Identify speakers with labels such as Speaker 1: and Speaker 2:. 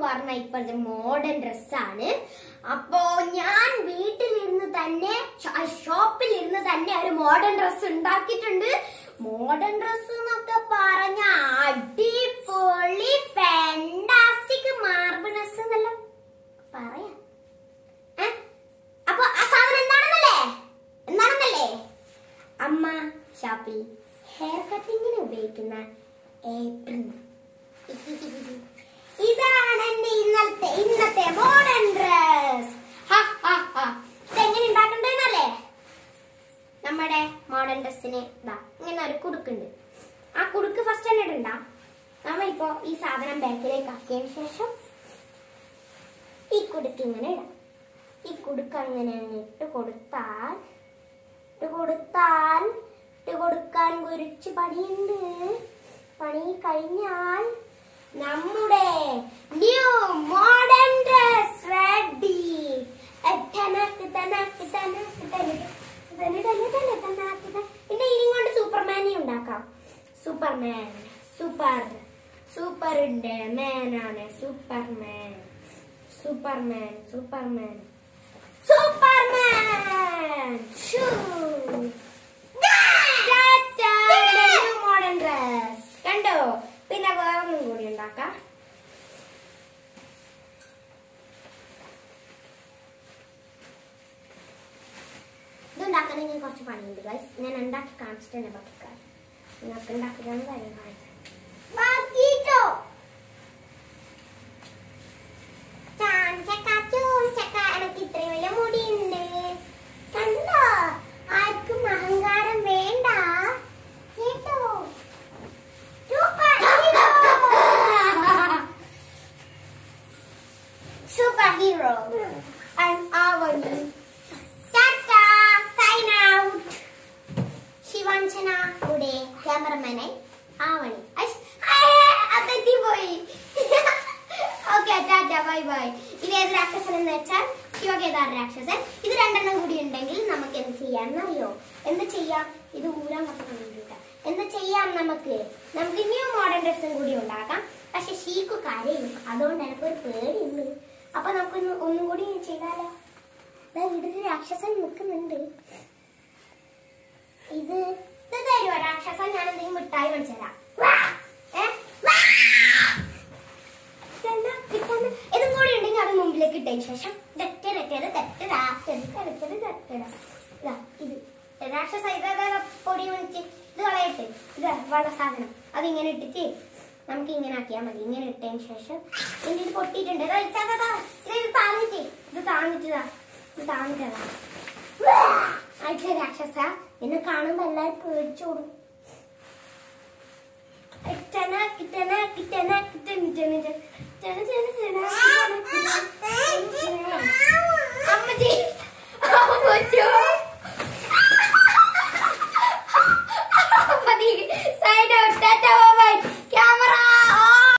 Speaker 1: പറഞ്ഞാൽ ഇപ്പോഴത്തെ മോഡേൺ ഡ്രസ്സാണ് അപ്പോ ഞാൻ വീട്ടിലിരുന്ന് തന്നെ ഷോപ്പിൽ ഇരുന്ന് തന്നെ ഒരു മോഡേൺ ഡ്രസ്സ് ഉണ്ടാക്കിയിട്ടുണ്ട് മോഡേൺ ഡ്രസ്സ് എന്നൊക്കെ പറഞ്ഞ അടിപൊളി ഫാന്റാസ്റ്റിക് മാർബിൾസ് എന്നെല്ലാം പറയാം ഏ? അപ്പൊ ആ സാധനം എന്താണെന്നല്ലേ എന്താണെന്നല്ലേ അമ്മ ഷാപ്പിൽ ഹെയർ കട്ടിങ്ങിന് ഉപയോഗിക്കുന്ന ഏപ്രിൽ ഇതാണ് എന്റെ ഇന്നലത്തെ ഇന്നത്തെ മോഡേൺ ഡ്രസ് ഇതെങ്ങനെ ഉണ്ടാക്കണ്ടെന്നല്ലേ നമ്മുടെ മോഡേൺ ഡ്രസ്സിന് ഇതാ ഇങ്ങനെ ഒരു കുടുക്കുണ്ട് ആ കുടുക്ക് ഫസ്റ്റ് തന്നെ ഇടണ്ട നമ്മ ഇപ്പോ ഈ സാധനം ബാക്കിലേക്ക് ആക്കിയതിന് ശേഷം ഈ കുടുക്ക് ഇങ്ങനെ ഇടാം ഈ കുടുക്ക് അങ്ങനെ അങ്ങ് ഇട്ട് കൊടുത്താൽ ഇട്ട് കൊടുത്താൽ ഇട്ട് കൊടുക്കാൻ കുറിച്ച് പണിയുണ്ട് പണി കഴിഞ്ഞാൽ നമ്മുടെ ന്യൂ മോഡേൺ ഡ്രസ് റെഡി പിന്നെ ഇനിയും കൊണ്ട് സൂപ്പർമാനെ ഉണ്ടാക്കാം സൂപ്പർമാൻ സൂപ്പർ സൂപ്പർ ഉണ്ട് മാനാണ് Superman Superman Superman Superman shoe modern dress കണ്ടോ പിന്നെ വേറൊന്നും കൂടി ഉണ്ടാക്കാം ഇതുണ്ടാക്കണമെങ്കിൽ കുറച്ച് പണിയുണ്ട് ഗൈസ് ഞാൻ ഉണ്ടാക്കി കാണിച്ചിട്ട് തന്നെ ബാക്കിക്കാർ നിങ്ങൾക്ക് ഉണ്ടാക്കിയാണ് കാര്യം കാണിച്ചത് ബാക്കിട്ടോ ചാൻ ചക്ക ചൂൻ ചക്ക എനിക്ക് ഇത്രയും വലിയ മുടിയുണ്ട് കണ്ടോ ആർക്കും അഹങ്കാരം വേണ്ട കേട്ടോ super super hero I'm Avani tata sign out Shivanjana കൂടെ ക്യാമറമാനായി ആവണി അതെത്തി പോയി ഓക്കെ ടാറ്റ ബൈ ബൈ ഇത് ഏത് രാക്ഷസൻ എന്ന് വെച്ചാൽ ശിവകേദാർ രാക്ഷസൻ ഇത് രണ്ടെണ്ണം കൂടി ഉണ്ടെങ്കിൽ നമുക്ക് എന്ത് ചെയ്യാം അറിയോ എന്ത് ചെയ്യാം ഇത് ഊരാൻ കണ്ടിട്ട് എന്ത് ചെയ്യാം നമുക്ക് നമുക്ക് ന്യൂ മോഡേൺ ഡ്രസ്സും കൂടി ഉണ്ടാക്കാം പക്ഷെ ഷീക്കു കരയും അതുകൊണ്ട് എനിക്കൊരു പേടിയുണ്ട് അപ്പൊ നമുക്കൊന്ന് ഒന്നും കൂടി ചെയ്താലോ ദാ ഇവിടെ ഒരു രാക്ഷസൻ നിൽക്കുന്നുണ്ട് ഇത് ഇത് തരുമോ രാക്ഷസൻ ഞാൻ എന്തെങ്കിലും മിഠായി മേടിച്ചു തരാം ഏ? ഇതെന്താ? ഇതെന്താ? ഇതും കൂടി ഉണ്ടെങ്കിൽ അത് മുമ്പിലേക്ക് ഇട്ടതിന് ശേഷം തെറ്റ് തെറ്റത് തെറ്റടാ തെറ്റ് തെറ്റത് തെറ്റടാ ഇതാ ഇത് രാക്ഷസ ഇതാ പൊടി മേടിച്ച് ഇത് കളയട്ടെ ഇത് വള സാധനം അതിങ്ങനെ ഇട്ടിട്ട് നമുക്ക് ഇങ്ങനെ ആക്കിയാൽ മതി ഇങ്ങനെ ഇട്ടതിന് ശേഷം ഇതിന്റെ ഇത് പൊട്ടിയിട്ടുണ്ട് ഇതാ, ഇതാ, ഇതാ, ഇതാ. ഇത് ഇത് താന്നിട്ട് ഇത് താന്നിട്ടതാ ഇത് താന്നിട്ടതാ ആയിട്ടുള്ള രാക്ഷസ എന്നെ കാണുമ്പോ എല്ലാരും പേടിച്ചോടും ഇട്ടന കിട്ട